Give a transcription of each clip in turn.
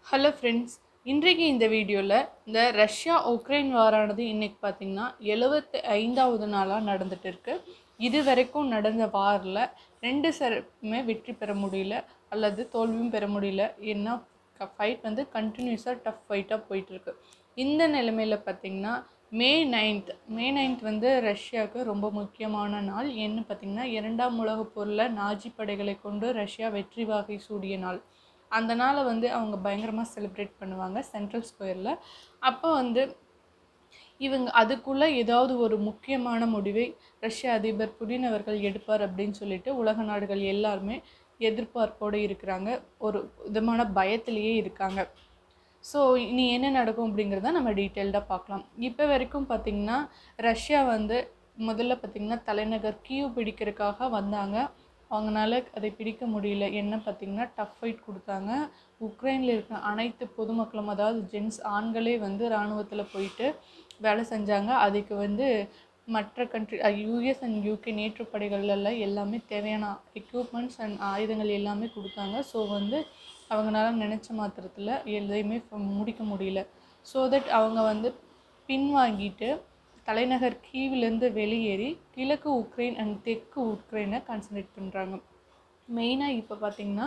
hello friends இன்றைக்கு இந்த வீடியோவில் இந்த ரஷ்யா உக்ரைன் வாரானது இன்னைக்கு பார்த்தீங்கன்னா எழுபத்தி ஐந்தாவது நாளாக நடந்துட்டு இருக்கு இது வரைக்கும் நடந்த வாரில் ரெண்டு சரப்புமே வெற்றி பெற முடியல அல்லது தோல்வியும் பெற முடியல ஏன்னா ஃபைட் வந்து கண்டினியூஸாக டஃப் ஃபைட்டாக போயிட்டுருக்கு இந்த நிலைமையில் பார்த்தீங்கன்னா மே நைன்த் மே நைன்த் வந்து ரஷ்யாவுக்கு ரொம்ப முக்கியமான நாள் என்ன பார்த்தீங்கன்னா இரண்டாம் உலகப் போரில் நாஜி படைகளை கொண்டு ரஷ்யா வெற்றி வாகை சூடிய நாள் அந்த நாளை வந்து அவங்க பயங்கரமாக செலிப்ரேட் பண்ணுவாங்க சென்ட்ரல் ஸ்கொயரில் அப்போ வந்து இவங்க அதுக்குள்ளே ஏதாவது ஒரு முக்கியமான முடிவை ரஷ்ய அதிபர் புடின் அவர்கள் எடுப்பார் அப்படின்னு சொல்லிட்டு உலக நாடுகள் எல்லாருமே எதிர்பார்ப்போடு இருக்கிறாங்க ஒரு விதமான பயத்திலேயே இருக்காங்க ஸோ இனி என்ன நடக்கும் அப்படிங்கிறத நம்ம டீட்டெயில்டாக பார்க்கலாம் இப்போ வரைக்கும் பார்த்திங்கன்னா ரஷ்யா வந்து முதல்ல பார்த்திங்கன்னா தலைநகர் கீவ் பிடிக்கிறதுக்காக வந்தாங்க அவங்களால அதை பிடிக்க முடியல என்ன பார்த்திங்கன்னா டஃப் ஃபைட் கொடுத்தாங்க உக்ரைனில் இருக்க அனைத்து பொதுமக்களும் அதாவது ஜென்ஸ் ஆண்களே வந்து இராணுவத்தில் போயிட்டு வேலை செஞ்சாங்க அதுக்கு வந்து மற்ற கண்ட்ரி யூஎஸ் அண்ட் யூகே நேற்று படைகள்ல எல்லாமே தேவையான எக்யூப்மெண்ட்ஸ் அண்ட் ஆயுதங்கள் எல்லாமே கொடுத்தாங்க ஸோ வந்து அவங்களால நினச்ச மாத்திரத்தில் எதையுமே முடிக்க முடியல ஸோ தட் அவங்க வந்து பின்வாங்கிட்டு தலைநகர் கீவிலேருந்து வெளியேறி கிழக்கு உக்ரைன் அண்ட் தெற்கு உக்ரைனை கான்சன்ட்ரேட் பண்ணுறாங்க மெயினாக இப்போ பார்த்திங்கன்னா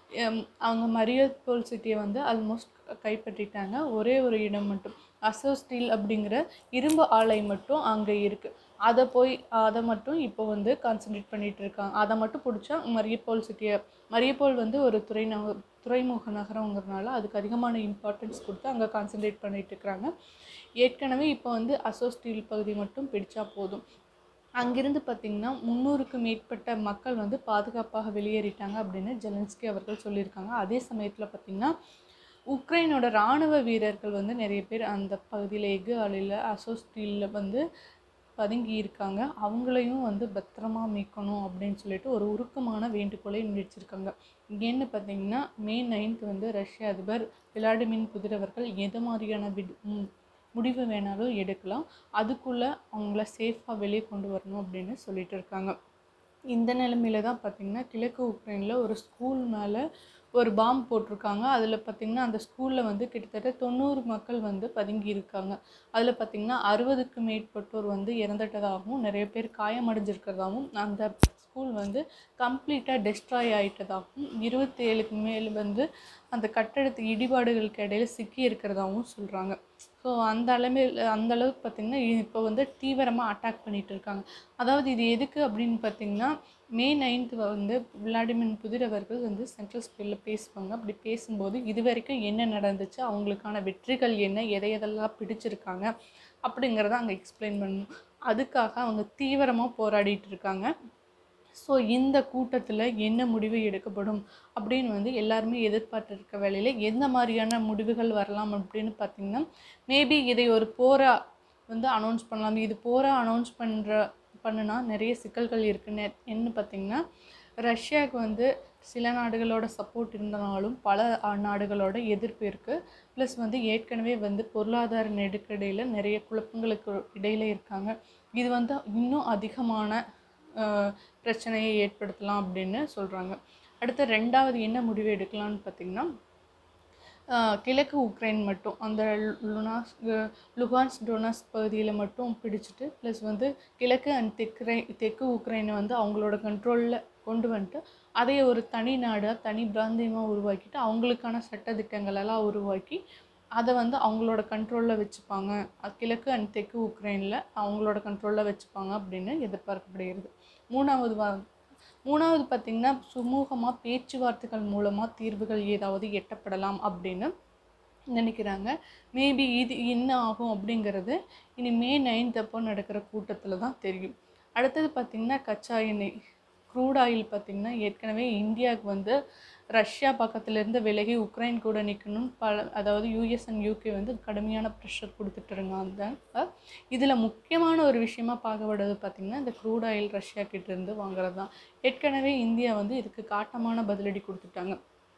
அவங்க மரியப்போல் சிட்டியை வந்து ஆல்மோஸ்ட் கைப்பற்றிட்டாங்க ஒரே ஒரு இடம் மட்டும் அசோ ஸ்டீல் அப்படிங்கிற இரும்பு ஆலை மட்டும் அங்கே இருக்குது அதை போய் அதை மட்டும் இப்போ வந்து கான்சன்ட்ரேட் பண்ணிகிட்டு இருக்காங்க அதை மட்டும் பிடிச்சா மரியப்போல் சிட்டியை மரியப்போல் வந்து ஒரு துறை நக துறைமுக நகரங்கிறதுனால அதுக்கு அதிகமான இம்பார்ட்டன்ஸ் கொடுத்து அங்கே கான்சன்ட்ரேட் பண்ணிகிட்டு இருக்கிறாங்க ஏற்கனவே இப்போ வந்து அசோ ஸ்டீல் பகுதி மட்டும் பிடிச்சா போதும் அங்கிருந்து பார்த்திங்கன்னா முந்நூறுக்கு மேற்பட்ட மக்கள் வந்து பாதுகாப்பாக வெளியேறிட்டாங்க அப்படின்னு ஜெலன்ஸ்கி அவர்கள் சொல்லியிருக்காங்க அதே சமயத்தில் பார்த்திங்கன்னா உக்ரைனோட இராணுவ வீரர்கள் வந்து நிறைய பேர் அந்த பகுதியில் எஃகு ஆலையில் அசோ ஸ்டீலில் வந்து பதுங்கி இருக்காங்க அவங்களையும் வந்து பத்திரமா மீட்கணும் அப்படின்னு சொல்லிட்டு ஒரு உருக்கமான வேண்டுகோளை முயற்சிருக்காங்க ஏன்னு பார்த்தீங்கன்னா மே நைன்த் வந்து ரஷ்ய அதிபர் விளாடிமின் புதிர் அவர்கள் எது மாதிரியான விடு முடிவு வேணாலும் எடுக்கலாம் அதுக்குள்ளே அவங்கள சேஃபாக வெளியே கொண்டு வரணும் அப்படின்னு சொல்லிட்டு இருக்காங்க இந்த நிலைமையில தான் பார்த்திங்கன்னா கிழக்கு உக்ரைனில் ஒரு ஸ்கூல் மேலே ஒரு பாம்பு போட்டிருக்காங்க அதில் பார்த்திங்கன்னா அந்த ஸ்கூலில் வந்து கிட்டத்தட்ட தொண்ணூறு மக்கள் வந்து பதுங்கி இருக்காங்க அதில் பார்த்திங்கன்னா அறுபதுக்கு மேற்பட்டோர் வந்து இறந்துட்டதாகவும் நிறைய பேர் காயமடைஞ்சிருக்கிறதாகவும் அந்த ஸ்கூல் வந்து கம்ப்ளீட்டாக டெஸ்ட்ராய் ஆகிட்டதாகவும் இருபத்தேழுக்கு மேல் வந்து அந்த கட்டடத்து இடிபாடுகளுக்கு இடையில சிக்கி இருக்கிறதாகவும் சொல்கிறாங்க ஸோ அந்த அளவில் அந்த அளவுக்கு பார்த்திங்கன்னா இப்போ வந்து தீவிரமாக அட்டாக் பண்ணிகிட்டு இருக்காங்க அதாவது இது எதுக்கு அப்படின்னு பார்த்திங்கன்னா மே நைன்த்து வந்து விளாடிமிர் புதிர் அவர்கள் வந்து சென்ட்ரல் ஸ்கூலில் பேசுவாங்க அப்படி பேசும்போது இது வரைக்கும் என்ன நடந்துச்சு அவங்களுக்கான வெற்றிகள் என்ன எதை எதெல்லாம் பிடிச்சிருக்காங்க அப்படிங்கிறத அங்கே எக்ஸ்பிளைன் பண்ணணும் அதுக்காக அவங்க தீவிரமாக போராடிட்டு இருக்காங்க ஸோ இந்த கூட்டத்தில் என்ன முடிவு எடுக்கப்படும் அப்படின்னு வந்து எல்லாருமே எதிர்பார்த்து இருக்க வேலையில் எந்த மாதிரியான முடிவுகள் வரலாம் அப்படின்னு பார்த்திங்கன்னா மேபி இதை ஒரு போரா வந்து அனௌன்ஸ் பண்ணலாம் இது போரா அனௌன்ஸ் பண்ணுற பண்ணுனா நிறைய சிக்கல்கள் இருக்குன்னு என்ன பார்த்திங்கன்னா ரஷ்யாவுக்கு வந்து சில நாடுகளோட சப்போர்ட் இருந்தனாலும் பல நாடுகளோட எதிர்ப்பு இருக்குது ப்ளஸ் வந்து ஏற்கனவே வந்து பொருளாதார நெருக்கடியில் நிறைய குழப்பங்களுக்கு இடையில இருக்காங்க இது வந்து இன்னும் அதிகமான பிரச்சனையை ஏற்படுத்தலாம் அப்படின்னு சொல்கிறாங்க அடுத்து ரெண்டாவது என்ன முடிவு எடுக்கலாம்னு பார்த்திங்கன்னா கிழக்கு உக்ரைன் மட்டும் அந்த லுனாஸ் லுகான்ஸ் டொனாஸ் பகுதியில் மட்டும் பிடிச்சிட்டு ப்ளஸ் வந்து கிழக்கு அண்ட் தெற்குரை தெற்கு உக்ரைனை வந்து அவங்களோட கண்ட்ரோலில் கொண்டு வந்துட்டு அதை ஒரு தனி நாடாக தனி பிராந்தியமாக உருவாக்கிட்டு அவங்களுக்கான சட்டத்திட்டங்களெல்லாம் உருவாக்கி அதை வந்து அவங்களோட கண்ட்ரோலில் வச்சுப்பாங்க கிழக்கு அண்ட் தெற்கு உக்ரைனில் அவங்களோட கண்ட்ரோலில் வச்சுப்பாங்க அப்படின்னு எதிர்பார்க்கப்படுகிறது மூணாவது வா மூணாவது பார்த்திங்கன்னா சுமூகமாக பேச்சுவார்த்தைகள் மூலமாக தீர்வுகள் ஏதாவது எட்டப்படலாம் அப்படின்னு நினைக்கிறாங்க மேபி இது என்ன ஆகும் அப்படிங்கிறது இனி மே நைன்த் அப்போ நடக்கிற கூட்டத்தில் தான் தெரியும் அடுத்தது பார்த்திங்கன்னா கச்சா எண்ணெய் க்ரூட் ஆயில் பார்த்திங்கன்னா ஏற்கனவே இந்தியாவுக்கு வந்து ரஷ்யா பக்கத்துலேருந்து விலகி உக்ரைன் கூட நிற்கணும் பல அதாவது யூஎஸ் அண்ட் யூகே வந்து கடுமையான ப்ரெஷர் கொடுத்துட்டு இருக்காங்க இதில் முக்கியமான ஒரு விஷயமா பார்க்கப்படுறது பார்த்திங்கன்னா இந்த க்ரூட் ஆயில் ரஷ்யா கிட்டேருந்து வாங்குறது தான் ஏற்கனவே இந்தியா வந்து இதுக்கு காட்டமான பதிலடி கொடுத்துட்டாங்க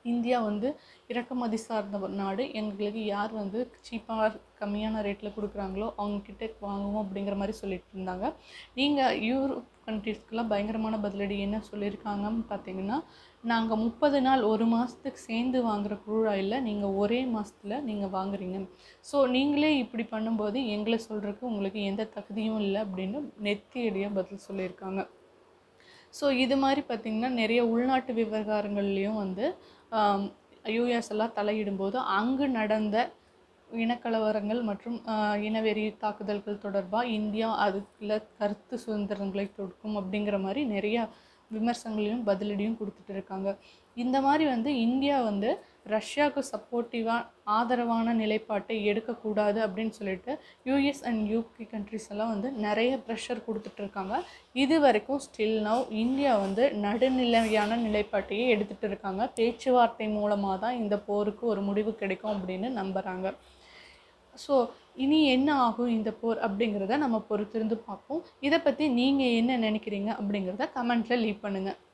இந்தியா வந்து இறக்குமதி சார்ந்த ஒரு நாடு எங்களுக்கு யார் வந்து சீப்பாக கம்மியான ரேட்டில் கொடுக்குறாங்களோ அவங்கக்கிட்ட வாங்குவோம் அப்படிங்கிற மாதிரி சொல்லிட்டு இருந்தாங்க நீங்கள் யூரோப் கண்ட்ரீஸ்க்கெலாம் பயங்கரமான பதிலடி என்ன சொல்லியிருக்காங்கன்னு பார்த்தீங்கன்னா நாங்கள் முப்பது நாள் ஒரு மாதத்துக்கு சேர்ந்து வாங்குகிற க்ரூட் ஆயிலில் நீங்கள் ஒரே மாதத்தில் நீங்கள் வாங்குறீங்க ஸோ நீங்களே இப்படி பண்ணும்போது எங்களை சொல்கிறதுக்கு உங்களுக்கு எந்த தகுதியும் இல்லை அப்படின்னு நெத்தியடியாக பதில் சொல்லியிருக்காங்க ஸோ இது மாதிரி பார்த்திங்கன்னா நிறைய உள்நாட்டு விவகாரங்கள்லேயும் வந்து யூஎஸ் எல்லாம் தலையிடும்போது அங்கு நடந்த இனக்கலவரங்கள் மற்றும் ஆஹ், இனவெறி தாக்குதல்கள் தொடர்பாக இந்தியா அதுக்குள்ள கருத்து சுதந்திரங்களை கொடுக்கும் அப்படிங்கிற மாதிரி நிறைய விமர்சனங்களையும் பதிலடியும் கொடுத்துட்டு இருக்காங்க இந்த மாதிரி வந்து இந்தியா வந்து ரஷ்யாவுக்கு சப்போர்ட்டிவாக ஆதரவான நிலைப்பாட்டை எடுக்கக்கூடாது அப்படின்னு சொல்லிட்டு யூஎஸ் அண்ட் யூகே கண்ட்ரிஸ் எல்லாம் வந்து நிறைய ப்ரெஷர் கொடுத்துட்டு இருக்காங்க இது வரைக்கும் ஸ்டில் நவ் இந்தியா வந்து நடுநிலையான நிலைப்பாட்டையே எடுத்துகிட்டு இருக்காங்க பேச்சுவார்த்தை மூலமாக தான் இந்த போருக்கு ஒரு முடிவு கிடைக்கும் அப்படின்னு நம்புகிறாங்க ஸோ இனி என்ன ஆகும் இந்த போர் அப்படிங்கிறத நம்ம பொறுத்திருந்து பார்ப்போம் இதை பற்றி நீங்கள் என்ன நினைக்கிறீங்க அப்படிங்கிறத கமெண்ட்டில் லீவ் பண்ணுங்கள்